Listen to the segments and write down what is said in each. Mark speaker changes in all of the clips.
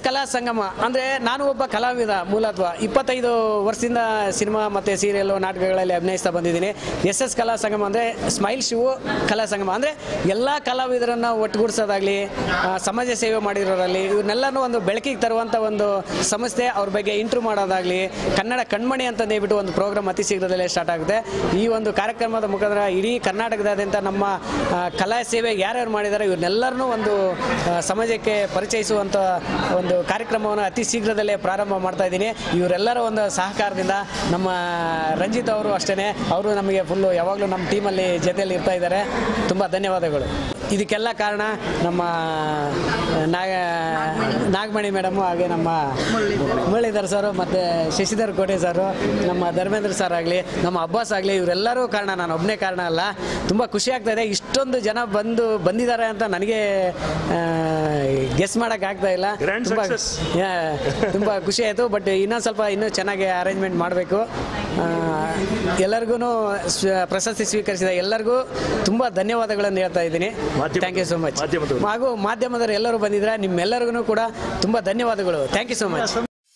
Speaker 1: ಕಲಾ ಸಂಗಮ ಅಂದರೆ ನಾನು ಒಬ್ಬ ಕಲಾವಿದ ಮೂಲತ್ವ ಇಪ್ಪತ್ತೈದು ವರ್ಷದಿಂದ ಸಿನಿಮಾ ಮತ್ತು ಸೀರಿಯಲ್ಲು ನಾಟಕಗಳಲ್ಲಿ ಅಭಿನಯಿಸ್ತಾ ಬಂದಿದ್ದೀನಿ ಎಸ್ ಎಸ್ ಕಲಾ ಸಂಗಮ ಅಂದರೆ ಸ್ಮೈಲ್ ಶಿವು ಕಲಾ ಸಂಗಮ ಅಂದರೆ ಎಲ್ಲ ಕಲಾವಿದರನ್ನು ಒಟ್ಟುಗೂಡಿಸೋದಾಗಲಿ ಸಮಾಜ ಸೇವೆ ಮಾಡಿರೋರಲ್ಲಿ ಇವ್ರನ್ನೆಲ್ಲನೂ ಒಂದು ಬೆಳಕಿಗೆ ತರುವಂಥ ಒಂದು ಸಂಸ್ಥೆ ಅವ್ರ ಬಗ್ಗೆ ಇಂಟ್ರೂ ಮಾಡೋದಾಗಲಿ ಕನ್ನಡ ಕಣ್ಮಣಿ ಅಂತ ಹೇಳ್ಬಿಟ್ಟು ಒಂದು ಪ್ರೋಗ್ರಾಮ್ ಅತಿ ಶೀಘ್ರದಲ್ಲೇ ಸ್ಟಾರ್ಟ್ ಆಗುತ್ತೆ ಈ ಒಂದು ಕಾರ್ಯಕ್ರಮದ ಮುಖಾಂತರ ಇಡೀ ಕರ್ನಾಟಕದಾದ್ಯಂತ ನಮ್ಮ ಆ, ಕಲಾ ಸೇವೆ ಯಾರ್ಯಾರು ಮಾಡಿದ್ದಾರೆ ಇವ್ರನ್ನೆಲ್ಲರನ್ನೂ ಒಂದು ಆ, ಸಮಾಜಕ್ಕೆ ಪರಿಚಯಿಸುವಂಥ ಒಂದು ಕಾರ್ಯಕ್ರಮವನ್ನು ಅತಿ ಶೀಘ್ರದಲ್ಲೇ ಪ್ರಾರಂಭ ಮಾಡ್ತಾ ಇದ್ದೀನಿ ಇವರೆಲ್ಲರ ಒಂದು ಸಹಕಾರದಿಂದ ನಮ್ಮ ರಂಜಿತ್ ಅವರು ಅಷ್ಟೇ ಅವರು ನಮಗೆ ಫುಲ್ಲು ಯಾವಾಗಲೂ ನಮ್ಮ ಟೀಮಲ್ಲಿ ಜೊತೆಯಲ್ಲಿ ಇರ್ತಾ ಇದ್ದಾರೆ ತುಂಬ ಧನ್ಯವಾದಗಳು ಇದಕ್ಕೆಲ್ಲ ಕಾರಣ ನಮ್ಮ ನಾಗ ನಾಗಮಣಿ ಮೇಡಮು ಹಾಗೆ ನಮ್ಮ ಮುರಳೀಧರ್ ಸರು ಮತ್ತು ಶಶಿಧರ್ ಕೋಟೆ ಸರು ನಮ್ಮ ಧರ್ಮೇಂದ್ರ ಸರ್ ಆಗಲಿ ನಮ್ಮ ಅಬ್ಬಾಸ್ ಆಗಲಿ ಇವರೆಲ್ಲರೂ ಕಾರಣ ನಾನು ಒಬ್ಬನೇ ಕಾರಣ ಅಲ್ಲ ತುಂಬ ಖುಷಿ ಆಗ್ತಾ ಇದೆ ಇಷ್ಟೊಂದು ಜನ ಬಂದು ಬಂದಿದ್ದಾರೆ ಅಂತ ನನಗೆ ಗೆಸ್ ಮಾಡೋಕ್ಕಾಗ್ತಾ ಇಲ್ಲ
Speaker 2: Grand
Speaker 1: ತುಂಬ
Speaker 2: success.
Speaker 1: ತುಂಬ ಖುಷಿ ಆಯಿತು ಬಟ್ ಇನ್ನೊಂದು ಸ್ವಲ್ಪ ಇನ್ನೂ ಚೆನ್ನಾಗಿ ಅರೇಂಜ್ಮೆಂಟ್ ಮಾಡಬೇಕು ಎಲ್ಲರಿಗೂ ಪ್ರಶಸ್ತಿ ಸ್ವೀಕರಿಸಿದ ಎಲ್ಲರಿಗೂ ತುಂಬ ಧನ್ಯವಾದಗಳನ್ನು ಹೇಳ್ತಾ ಇದ್ದೀನಿ
Speaker 2: ಮಾಧ್ಯಮ-
Speaker 1: ಥ್ಯಾಂಕ್ ಯು ಸೊ ಮಚ್
Speaker 2: ಮಾಧ್ಯಮದವರು.
Speaker 1: ಹಾಗೂ ಮಾಧ್ಯಮದವರು ಎಲ್ಲರೂ ಬಂದಿದ್ರೆ ನಿಮ್ಮೆಲ್ಲರಿಗೂ ಕೂಡ ತುಂಬ ಧನ್ಯವಾದಗಳು thank you so much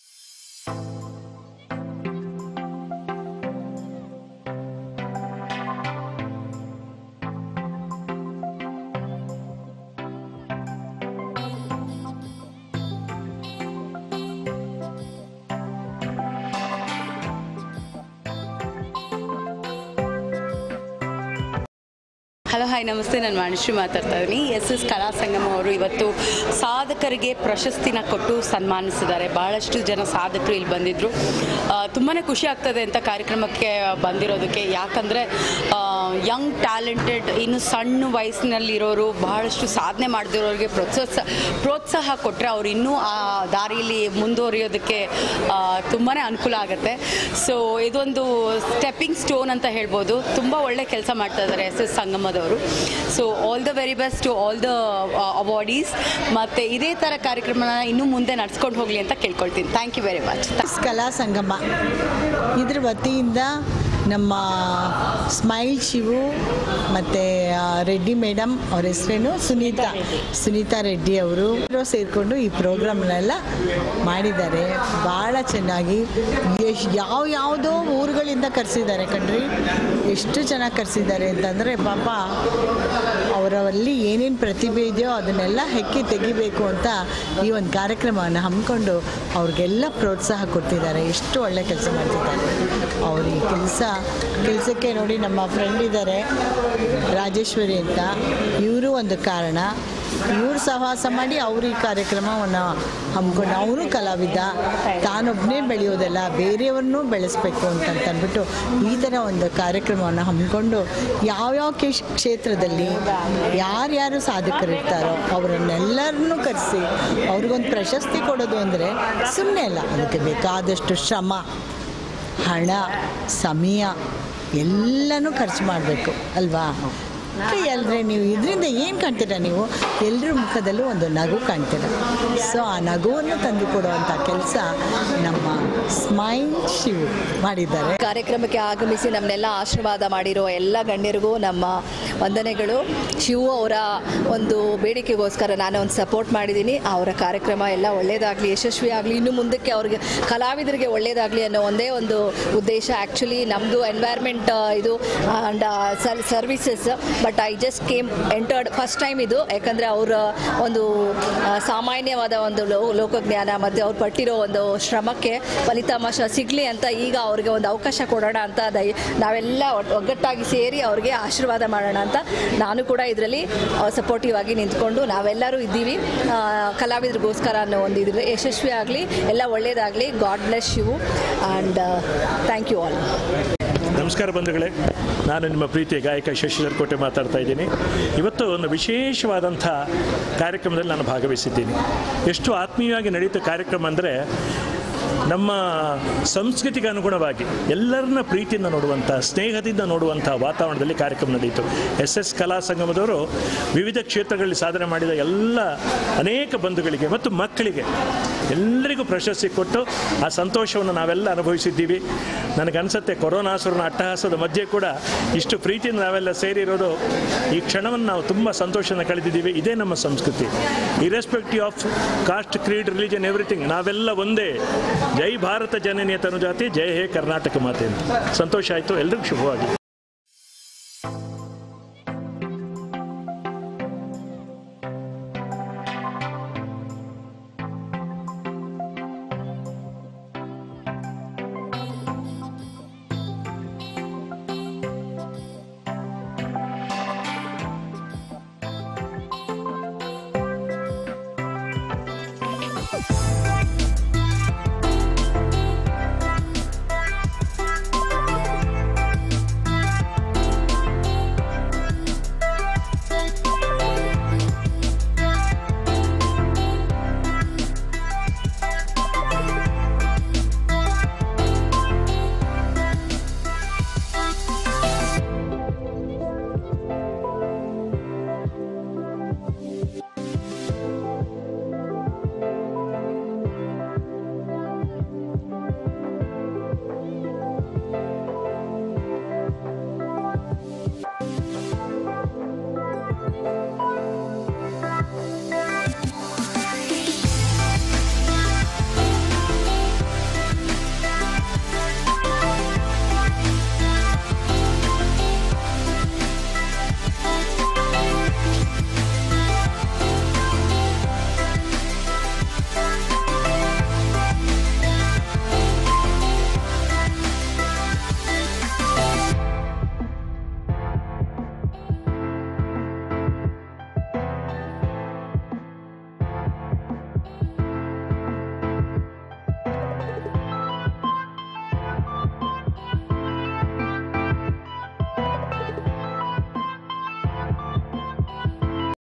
Speaker 3: hello hi ನಮಸ್ತೆ ನಾನು ವಾಣಿಶ್ರೀ ಮಾತಾಡ್ತಾ ಇದ್ದೀನಿ ಎಸ್ ಎಸ್ ಕಲಾ ಸಂಗಮ ಅವರು ಇವತ್ತು ಸಾಧಕರಿಗೆ ಪ್ರಶಸ್ತಿನ ಕೊಟ್ಟು ಸನ್ಮಾನಿಸಿದ್ದಾರೆ ಭಾಳಷ್ಟು ಜನ ಸಾಧಕರು ಇಲ್ಲಿ ಬಂದಿದ್ದರು ತುಂಬಾ ಖುಷಿ ಆಗ್ತದೆ ಅಂತ ಕಾರ್ಯಕ್ರಮಕ್ಕೆ ಬಂದಿರೋದಕ್ಕೆ ಯಾಕಂದರೆ ಯಂಗ್ ಟ್ಯಾಲೆಂಟೆಡ್ ಇನ್ನು ಸಣ್ಣ ವಯಸ್ಸಿನಲ್ಲಿರೋರು ಬಹಳಷ್ಟು ಸಾಧನೆ ಮಾಡಿದಿರೋರಿಗೆ ಪ್ರೋತ್ಸಾಹ ಪ್ರೋತ್ಸಾಹ ಕೊಟ್ಟರೆ ಅವ್ರು ಇನ್ನೂ ಆ ದಾರಿಯಲ್ಲಿ ಮುಂದುವರಿಯೋದಕ್ಕೆ ತುಂಬಾ ಅನುಕೂಲ ಆಗುತ್ತೆ ಸೊ ಇದೊಂದು ಸ್ಟೆಪ್ಪಿಂಗ್ ಸ್ಟೋನ್ ಅಂತ ಹೇಳ್ಬೋದು ತುಂಬ ಒಳ್ಳೆ ಕೆಲಸ ಮಾಡ್ತಾ ಇದ್ದಾರೆ ಎಸ್ ಎಸ್ ಸಂಗಮದವರು so all the very best to all the awardees ಮತ್ತು ಇದೇ ಥರ ಕಾರ್ಯಕ್ರಮನ ಇನ್ನೂ ಮುಂದೆ ನಡ್ಸ್ಕೊಂಡು ಹೋಗಲಿ ಅಂತ ಕೇಳ್ಕೊಳ್ತೀನಿ ಥ್ಯಾಂಕ್ ಯು ವೆರಿ ಮಚ್
Speaker 4: ಕಲಾ ಸಂಗಮ ಇದ್ರ ವತಿಯಿಂದ ನಮ್ಮ ಸ್ಮೈಲ್ ಶಿವು ಮತ್ತು ರೆಡ್ಡಿ ಮೇಡಮ್ ಅವ್ರ ಹೆಸರೇನು ಸುನೀತಾ ಸುನೀತಾ ರೆಡ್ಡಿ ಅವರು ಸೇರಿಕೊಂಡು ಈ ಪ್ರೋಗ್ರಾಮ್ನೆಲ್ಲ ಮಾಡಿದ್ದಾರೆ ಭಾಳ ಚೆನ್ನಾಗಿ ಎಷ್ಟು ಯಾವ ಯಾವುದೋ ಊರುಗಳಿಂದ ಕರೆಸಿದ್ದಾರೆ ಕಣ್ರಿ ಎಷ್ಟು ಚೆನ್ನಾಗಿ ಕರೆಸಿದ್ದಾರೆ ಅಂತಂದರೆ ಪಾಪ ಅವರಲ್ಲಿ ಏನೇನು ಪ್ರತಿಭೆ ಇದೆಯೋ ಅದನ್ನೆಲ್ಲ ಹೆಕ್ಕಿ ತೆಗಿಬೇಕು ಅಂತ ಈ ಒಂದು ಕಾರ್ಯಕ್ರಮವನ್ನು ಹಮ್ಮಿಕೊಂಡು ಅವ್ರಿಗೆಲ್ಲ ಪ್ರೋತ್ಸಾಹ ಕೊಡ್ತಿದ್ದಾರೆ ಎಷ್ಟು ಒಳ್ಳೆ ಕೆಲಸ ಮಾಡ್ತಿದ್ದಾರೆ ಅವ್ರ ಈ ಕೆಲಸ ಕೆಲಸಕ್ಕೆ ನೋಡಿ ನಮ್ಮ ಫ್ರೆಂಡ್ ಇದ್ದಾರೆ ರಾಜೇಶ್ವರಿ ಅಂತ ಇವರು ಒಂದು ಕಾರಣ ಇವ್ರು ಸಹವಾಸ ಮಾಡಿ ಅವರು ಈ ಕಾರ್ಯಕ್ರಮವನ್ನು ಹಮ್ಮಿಕೊಂಡು ಅವರು ಕಲಾವಿದ ತಾನೊಬ್ಬನೇ ಬೆಳೆಯೋದಲ್ಲ ಬೇರೆಯವ್ರನ್ನೂ ಬೆಳೆಸ್ಬೇಕು ಅಂತಂತಂದ್ಬಿಟ್ಟು ಈ ಥರ ಒಂದು ಕಾರ್ಯಕ್ರಮವನ್ನು ಹಮ್ಮಿಕೊಂಡು ಯಾವ್ಯಾವ ಕ್ಷೇ- ಕ್ಷೇತ್ರದಲ್ಲಿ ಯಾರ್ಯಾರು ಸಾಧಕರಿರ್ತಾರೋ ಅವರನ್ನೆಲ್ಲರನ್ನೂ ಕರೆಸಿ ಅವ್ರಿಗೊಂದು ಪ್ರಶಸ್ತಿ ಕೊಡೋದು ಅಂದರೆ ಸುಮ್ಮನೆ ಅಲ್ಲ ಅದಕ್ಕೆ ಬೇಕಾದಷ್ಟು ಶ್ರಮ ಹಣ ಸಮಯ ಎಲ್ಲನೂ ಖರ್ಚು ಮಾಡಬೇಕು ಅಲ್ವಾ ಅಲ್ಲದ್ರೆ ನೀವು ಇದರಿಂದ ಏನು ಕಾಣ್ತೀರಾ ನೀವು ಎಲ್ಲರ ಮುಖದಲ್ಲೂ ಒಂದು ನಗು ಕಾಣ್ತೀರ ಸೊ ಆ ನಗುವನ್ನು ತಂದು ಕೊಡುವಂಥ ಕೆಲಸ ನಮ್ಮ ಸ್ಮೈಲ್ ಶಿವು ಮಾಡಿದ್ದಾರೆ
Speaker 5: ಕಾರ್ಯಕ್ರಮಕ್ಕೆ ಆಗಮಿಸಿ ನಮ್ಮನ್ನೆಲ್ಲ ಆಶೀರ್ವಾದ ಮಾಡಿರೋ ಎಲ್ಲ ಗಣ್ಯರಿಗೂ ನಮ್ಮ ವಂದನೆಗಳು ಶಿವು ಅವರ ಒಂದು ಬೇಡಿಕೆಗೋಸ್ಕರ ನಾನು ಒಂದು ಸಪೋರ್ಟ್ ಮಾಡಿದ್ದೀನಿ ಅವರ ಕಾರ್ಯಕ್ರಮ ಎಲ್ಲ ಒಳ್ಳೆಯದಾಗಲಿ ಯಶಸ್ವಿ ಆಗಲಿ ಇನ್ನು ಮುಂದಕ್ಕೆ ಅವ್ರಿಗೆ ಕಲಾವಿದರಿಗೆ ಒಳ್ಳೆಯದಾಗಲಿ ಅನ್ನೋ ಒಂದೇ ಒಂದು ಉದ್ದೇಶ ಆ್ಯಕ್ಚುಲಿ ನಮ್ಮದು ಎನ್ವೈರ್ಮೆಂಟ್ ಇದು and services but I just came entered first time ಇದು ಯಾಕಂದರೆ ಅವರ ಒಂದು ಆ, ಸಾಮಾನ್ಯವಾದ ಒಂದು ಲೋ ಲೋಕಜ್ಞಾನ ಮತ್ತು ಅವ್ರು ಪಟ್ಟಿರೋ ಒಂದು ಶ್ರಮಕ್ಕೆ ಫಲಿತಾಂಶ ಸಿಗಲಿ ಅಂತ ಈಗ ಅವ್ರಿಗೆ ಒಂದು ಅವಕಾಶ ಕೊಡೋಣ ಅಂತ ದಯ ನಾವೆಲ್ಲ ಒಟ್- ಒಗ್ಗಟ್ಟಾಗಿ ಸೇರಿ ಅವ್ರಿಗೆ ಆಶೀರ್ವಾದ ಮಾಡೋಣ ಅಂತ ನಾನು ಕೂಡ ಇದರಲ್ಲಿ ಸಪೋರ್ಟಿವ್ ಆಗಿ ನಿಂತ್ಕೊಂಡು ನಾವೆಲ್ಲರೂ ಇದ್ದೀವಿ ಆ, ಕಲಾವಿದರಿಗೋಸ್ಕರ ಅನ್ನೋ ಒಂದು ಇದ್ರೆ ಯಶಸ್ವಿ ಆಗಲಿ ಎಲ್ಲ ಒಳ್ಳೆಯದಾಗಲಿ God bless you and thank you all
Speaker 2: ನಮಸ್ಕಾರ ಬಂಧುಗಳೇ ನಾನು ನಿಮ್ಮ ಪ್ರೀತಿಯ ಗಾಯಕ ಶಶಿಧರ್ ಕೋಟೆ ಮಾತಾಡ್ತಾ ಇದ್ದೀನಿ ಇವತ್ತು ಒಂದು ವಿಶೇಷವಾದಂಥ ಕಾರ್ಯಕ್ರಮದಲ್ಲಿ ನಾನು ಭಾಗವಹಿಸಿದ್ದೀನಿ ಎಷ್ಟು ಆತ್ಮೀಯವಾಗಿ ನಡೆಯುತ್ತ ಕಾರ್ಯಕ್ರಮ ಅಂದರೆ ನಮ್ಮ ಸಂಸ್ಕೃತಿಗೆ ಅನುಗುಣವಾಗಿ ಎಲ್ಲರನ್ನ ಪ್ರೀತಿಯಿಂದ ನೋಡುವಂಥ ಸ್ನೇಹದಿಂದ ನೋಡುವಂಥ ವಾತಾವರಣದಲ್ಲಿ ಕಾರ್ಯಕ್ರಮ ನಡೆಯಿತು ಎಸ್ ಎಸ್ ಕಲಾ ಸಂಗಮದವರು ವಿವಿಧ ಕ್ಷೇತ್ರಗಳಲ್ಲಿ ಸಾಧನೆ ಮಾಡಿದ ಎಲ್ಲ ಅನೇಕ ಬಂಧುಗಳಿಗೆ ಮತ್ತು ಮಕ್ಕಳಿಗೆ ಎಲ್ಲರಿಗೂ ಪ್ರಶಸ್ತಿ ಕೊಟ್ಟು ಆ ಸಂತೋಷವನ್ನು ನಾವೆಲ್ಲ ಅನುಭವಿಸಿದ್ದೀವಿ ನನಗನ್ಸುತ್ತೆ ಕೊರೋನಾಸುರನ ಅಟ್ಟಹಾಸದ ಮಧ್ಯೆ ಕೂಡ ಇಷ್ಟು ಪ್ರೀತಿಯಿಂದ ನಾವೆಲ್ಲ ಸೇರಿರೋದು ಈ ಕ್ಷಣವನ್ನು ನಾವು ತುಂಬ ಸಂತೋಷನ ಕಳೆದಿದ್ದೀವಿ ಇದೇ ನಮ್ಮ ಸಂಸ್ಕೃತಿ irrespective of caste creed religion everything ನಾವೆಲ್ಲ ಒಂದೇ ಜೈ ಭಾರತ ಜನನೀಯ ತನುಜಾತಿ ಜೈ ಹೇ ಕರ್ನಾಟಕ ಮಾತೆ ಅಂತ ಸಂತೋಷ ಆಯಿತು ಎಲ್ರಿಗೂ ಶುಭವಾಗಿ